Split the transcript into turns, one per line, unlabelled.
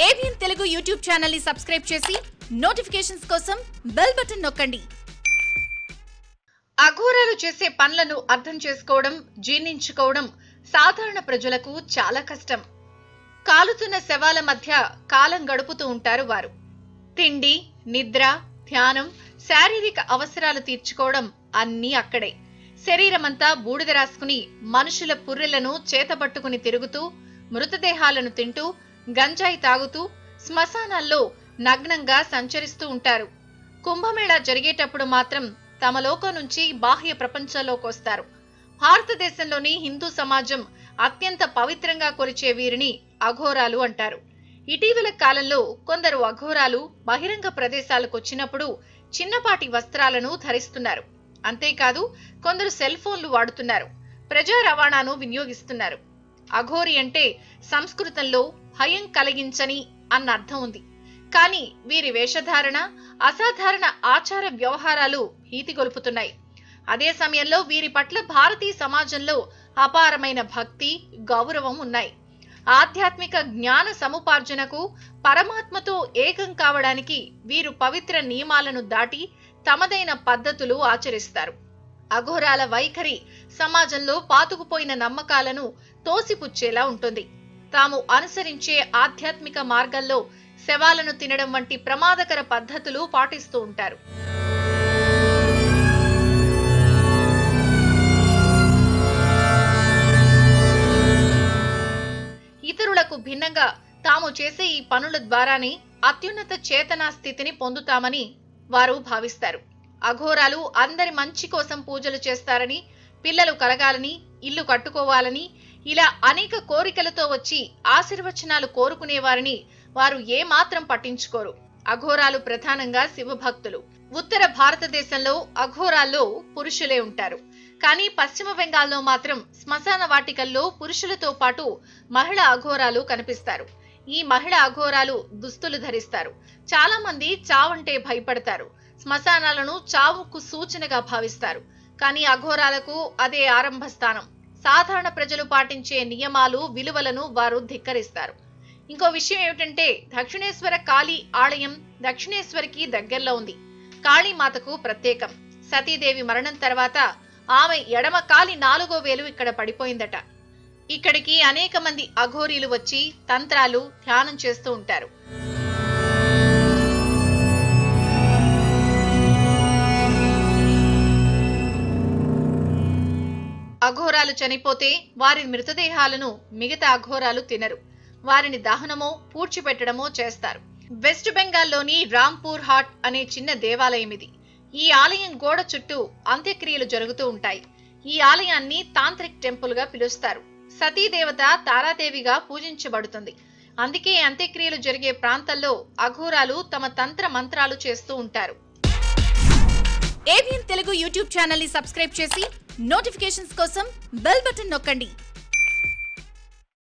ABN Telugu YouTube channel ని subscribe చేసి notifications కోసం బెల్ బటన్ నొక్కండి
అఘోరాలు చేసే పనులను అర్థం చేసుకోవడం జీర్ణించుకోవడం సాధారణ ప్రజలకు చాలా కష్టం కాలుతున్న శవాల మధ్య కాలం గడుపుతూ ఉంటారు వారు తిండి నిద్ర ధ్యానం శారీరక అవసరాలు తీర్చుకోవడం అన్నీ అక్కడే శరీరమంతా బూడిద రాసుకుని మనుషుల పుర్రెలను చేతబట్టుకుని తిరుగుతూ మృతదేహాలను తింటూ గంజాయి తాగుతూ శ్మశానాల్లో నగ్నంగా సంచరిస్తూ ఉంటారు కుంభమేళా జరిగేటప్పుడు మాత్రం తమ లోకం నుంచి బాహ్య ప్రపంచంలోకి వస్తారు భారతదేశంలోని హిందూ సమాజం అత్యంత పవిత్రంగా కొలిచే వీరిని అఘోరాలు అంటారు ఇటీవల కాలంలో కొందరు అఘోరాలు బహిరంగ ప్రదేశాలకు వచ్చినప్పుడు చిన్నపాటి వస్త్రాలను ధరిస్తున్నారు అంతేకాదు కొందరు సెల్ ఫోన్లు వాడుతున్నారు ప్రజా రవాణాను వినియోగిస్తున్నారు అఘోరి అంటే సంస్కృతంలో భయం కలిగించని అన్న అర్థం ఉంది కానీ వీరి వేషధారణ అసాధారణ ఆచార వ్యవహారాలు భీతి గొలుపుతున్నాయి అదే సమయంలో వీరి పట్ల భారతీయ సమాజంలో అపారమైన భక్తి గౌరవం ఉన్నాయి ఆధ్యాత్మిక జ్ఞాన సముపార్జనకు పరమాత్మతో ఏకం కావడానికి వీరు పవిత్ర నియమాలను దాటి తమదైన పద్ధతులు ఆచరిస్తారు అఘోరాల వైఖరి సమాజంలో పాతుకుపోయిన నమ్మకాలను తోసిపుచ్చేలా ఉంటుంది తాము అనుసరించే ఆధ్యాత్మిక మార్గంలో శవాలను తినడం వంటి ప్రమాదకర పద్ధతులు పాటిస్తూ ఉంటారు ఇతరులకు భిన్నంగా తాము చేసే ఈ పనుల ద్వారానే అత్యున్నత చేతనా స్థితిని పొందుతామని వారు భావిస్తారు అఘోరాలు అందరి మంచి కోసం పూజలు చేస్తారని పిల్లలు కలగాలని ఇల్లు కట్టుకోవాలని ఇలా అనేక కోరికలతో వచ్చి ఆశీర్వచనాలు కోరుకునేవారిని వారు ఏమాత్రం పట్టించుకోరు అఘోరాలు ప్రధానంగా శివభక్తులు ఉత్తర భారతదేశంలో అఘోరాల్లో పురుషులే ఉంటారు కానీ పశ్చిమ బెంగాల్లో మాత్రం శ్మశాన వాటికల్లో పురుషులతో పాటు మహిళా అఘోరాలు కనిపిస్తారు ఈ మహిళా అఘోరాలు దుస్తులు ధరిస్తారు చాలా మంది చావంటే భయపడతారు శ్మశానాలను చావుకు సూచనగా భావిస్తారు కానీ అఘోరాలకు అదే ఆరంభ స్థానం సాధారణ ప్రజలు పాటించే నియమాలు విలువలను వారు ధిక్కరిస్తారు ఇంకో విషయం ఏమిటంటే దక్షిణేశ్వర కాళీ ఆలయం దక్షిణేశ్వరికి దగ్గరలో ఉంది కాళీమాతకు ప్రత్యేకం సతీదేవి మరణం తర్వాత ఆమె ఎడమ కాలి నాలుగో వేలు ఇక్కడ పడిపోయిందట ఇక్కడికి అనేక మంది అఘోరీలు వచ్చి తంత్రాలు ధ్యానం చేస్తూ ఉంటారు అఘోరాలు చనిపోతే వారి మృతదేహాలను మిగతా అఘోరాలు తినరు వారిని దహనమో పూడ్చిపెట్టడమో చేస్తారు వెస్ట్ బెంగాల్లోని రాంపూర్ హాట్ అనే చిన్న దేవాలయం ఇది ఈ ఆలయం గోడ చుట్టూ అంత్యక్రియలు జరుగుతూ ఉంటాయి ఈ ఆలయాన్ని తాంత్రిక్ టెంపుల్ గా పిలుస్తారు సతీదేవత తారాదేవిగా పూజించబడుతుంది అందుకే అంత్యక్రియలు జరిగే ప్రాంతాల్లో అఘోరాలు తమ తంత్ర మంత్రాలు చేస్తూ ఉంటారు
ఏబిఎన్ తెలుగు యూట్యూబ్ ఛానల్ ని సబ్స్క్రైబ్ చేసి నోటిఫికేషన్స్ కోసం బెల్ బటన్ నొక్కండి